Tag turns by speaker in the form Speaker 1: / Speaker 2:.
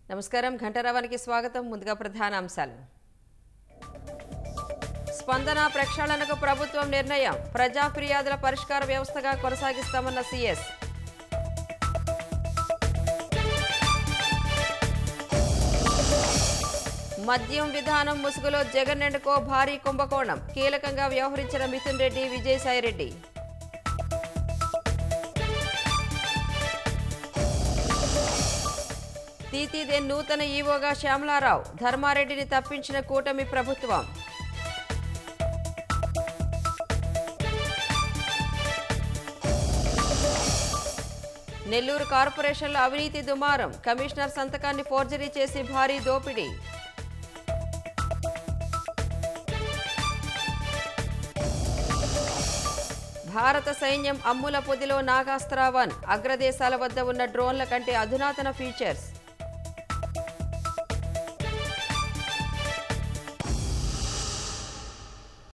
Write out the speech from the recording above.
Speaker 1: నమస్కారం ఘంటారావానికి స్వాగతం ముందుగా ప్రధాన అంశాలు స్పందన ప్రక్షాళనకు ప్రభుత్వం నిర్ణయం ప్రజా ఫిర్యాదుల పరిష్కార వ్యవస్థగా కొనసాగిస్తామన్న సీఎస్ మద్యం విధానం ముసుగులో జగన్ ఎండుకో భారీ కుంభకోణం కీలకంగా వ్యవహరించిన మిథున్ రెడ్డి విజయసాయిరెడ్డి తీతీదే నూతన ఈవోగా శ్యామలారావు ధర్మారెడ్డిని తప్పించిన కూటమి ప్రభుత్వం నెల్లూరు కార్పొరేషన్లో అవినీతి దుమారం కమిషనర్ సంతకాన్ని ఫోర్జరీ చేసి భారీ దోపిడీ భారత సైన్యం అమ్ముల పొదిలో నాగాస్త్రావన్ అగ్రదేశాల వద్ద ఉన్న డ్రోన్ల కంటే అధునాతన ఫీచర్స్